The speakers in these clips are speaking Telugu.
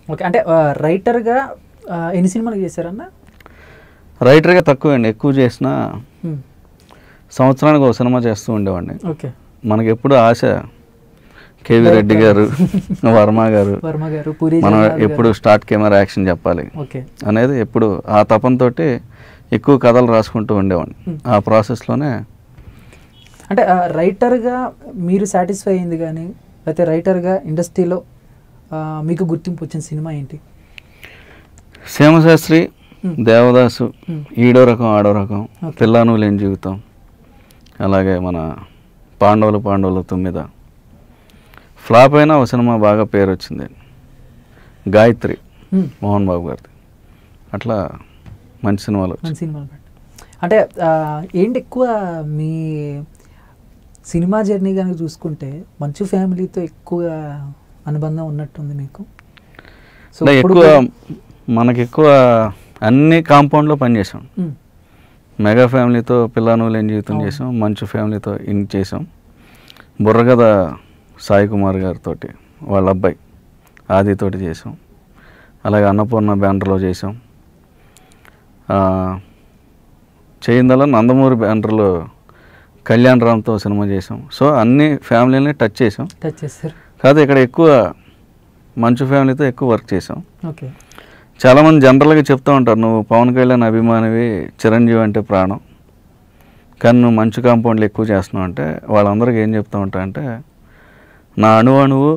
ఓకే అంటే ఆ, రైటర్గా ఆ, ఎన్ని సినిమాలు చేశారన్న రైటర్గా తక్కువ అండి ఎక్కువ చేసిన ఉమ్, సంవత్సరానికి ఒక సినిమా చేస్తూ ఉండేవాడిని ఓకే మనకి ఎప్పుడు ఆశ కేవి రెడ్డి గారు వర్మ గారు వర్మ గారు పూరి మనం జగన్నాథ్ గారు. ఎప్పుడు స్టార్ట్ కెమెరా యాక్షన్ చెప్పాలి ఓకే అనేది ఎప్పుడు ఆ తపంతో ఎక్కువ కథలు రాసుకుంటూ ఉండేవాడిని Hmm. ఆ ప్రాసెస్లోనే అంటే ఆ, రైటర్గా మీరు సాటిస్ఫై అయింది కానీ లేకపోతే రైటర్గా ఇండస్ట్రీలో ఆ, మీకు గుర్తింపు వచ్చిన సినిమా ఏంటి సీమశాస్త్రి Hmm. దేవదాసు Hmm. ఈడో రకం ఆడో రకం Okay. పిల్లాను లేని జీవితం అలాగే మన పాండవులు పాండవులు తొమ్మిద ఫ్లాప్ అయినా ఒక సినిమా బాగా పేరు వచ్చింది గాయత్రి ఉమ్, మోహన్ బాబు గారిది అట్లా మంచి సినిమాలు మంచి వచ్చాయి సినిమాలు పెట్టు అంటే ఆ, ఏంటి ఎక్కువ మీ సినిమా జర్నీ కనుక చూసుకుంటే మంచు ఫ్యామిలీతో ఎక్కువ అనుబంధం ఉన్నట్టుంది మీకు సో అంటే ఇప్పుడు ఎక్కువ మనకి ఎక్కువ అన్ని కాంపౌండ్లో పనిచేసాం ఉమ్, మెగా ఫ్యామిలీతో పిల్లాను లేని జీవితం అవును. చేసాం మంచు ఫ్యామిలీతో ఇన్ చేసాం బుర్రగద సాయి కుమార్ గారితో వాళ్ళ అబ్బాయి ఆదితోటి చేసాం అలాగే అన్నపూర్ణ బ్యానర్లో చేసాం ఆ, చేయిందల నందమూరి బ్యానర్లో కళ్యాణ్ రామ్తో సినిమా చేసాం సో అన్ని ఫ్యామిలీని టచ్ చేసాం టచ్ చేస్తారు కాదు ఇక్కడ ఎక్కువ మంచు ఫ్యామిలీతో ఎక్కువ వర్క్ చేసాం ఓకే చాలామంది జనరల్గా చెప్తూ ఉంటారు నువ్వు పవన్ కళ్యాణ్ అభిమానివి చిరంజీవి అంటే ప్రాణం కానీ నువ్వు మంచు కాంపౌండ్లు ఎక్కువ చేస్తున్నావు అంటే వాళ్ళందరికీ ఏం చెప్తూ ఉంటా అంటే నా అణువు అణువు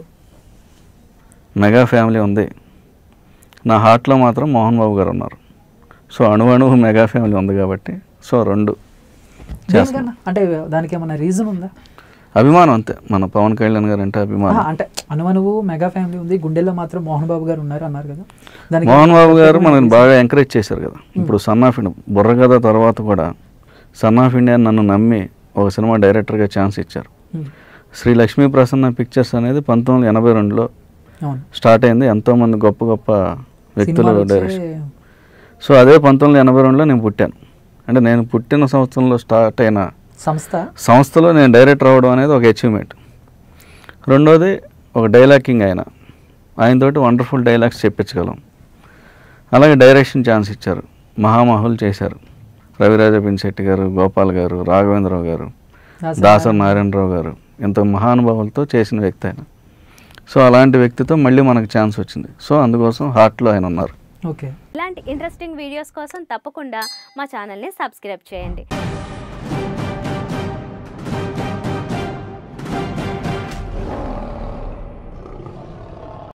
మెగా ఫ్యామిలీ ఉంది నా హార్ట్లో మాత్రం మోహన్ బాబు గారు ఉన్నారు సో అణువు అణువు మెగా ఫ్యామిలీ ఉంది కాబట్టి సో రెండు చేస్తాం దేనికన్నా అంటే దానికి ఏమైనా రీజన్ ఉందా అభిమానం అంతే మన పవన్ కళ్యాణ్ గారు అంటే అభిమానం ఆహా, అంటే అనువనువు మెగా ఫ్యామిలీ ఉంది గుండెల్లో మాత్రం మోహన్ బాబు గారు ఉన్నారు అన్నారు కదా దానికి మోహన్ బాబు గారు ప్రత్యేకమైన మనల్ని reason? బాగా ఎంకరేజ్ చేశారు కదా ఇప్పుడు సన్ ఆఫ్ ఇండియా బుర్రకథ తర్వాత కూడా సన్ ఆఫ్ ఇండియా నన్ను నమ్మి ఒక సినిమా డైరెక్టర్గా ఛాన్స్ ఇచ్చారు ఉమ్, శ్రీ లక్ష్మీ ప్రసన్న పిక్చర్స్ అనేది పంతొమ్మిది వందల ఎనభై రెండులో అవును స్టార్ట్ అయింది ఎంతోమంది గొప్ప గొప్ప వ్యక్తులు సినిమాలు వచ్చే- డైరెక్షన్ సో అదే పంతొమ్మిది వందల ఎనభై రెండులో నేను పుట్టాను అంటే నేను పుట్టిన సంవత్సరంలో స్టార్ట్ అయిన సంస్థ సంస్థలో నేను డైరెక్టర్ అవ్వడం అనేది ఒక అచీవ్మెంట్ రెండోది ఒక డైలాగింగ్ ఆయన ఆయనతోటి వండర్ఫుల్ డైలాగ్స్ చెప్పించగలం అలాగే డైరెక్షన్ ఛాన్స్ ఇచ్చారు మహామహులు చేశారు రవిరాజ పిన్శెట్టి గారు గోపాల్ గారు రాఘవేంద్రరావు గారు దాసరి దాసరి నారాయణరావు గారు ఇంత మహానుభావులతో చేసిన వ్యక్తి ఆయన సో అలాంటి వ్యక్తితో మళ్ళీ మనకు ఛాన్స్ వచ్చింది సో అందుకోసం హార్ట్లో ఆయన ఉన్నారు ఓకే ఇలాంటి ఇంట్రెస్టింగ్ వీడియోస్ కోసం తప్పకుండా మా ఛానల్ని సబ్స్క్రైబ్ చేయండి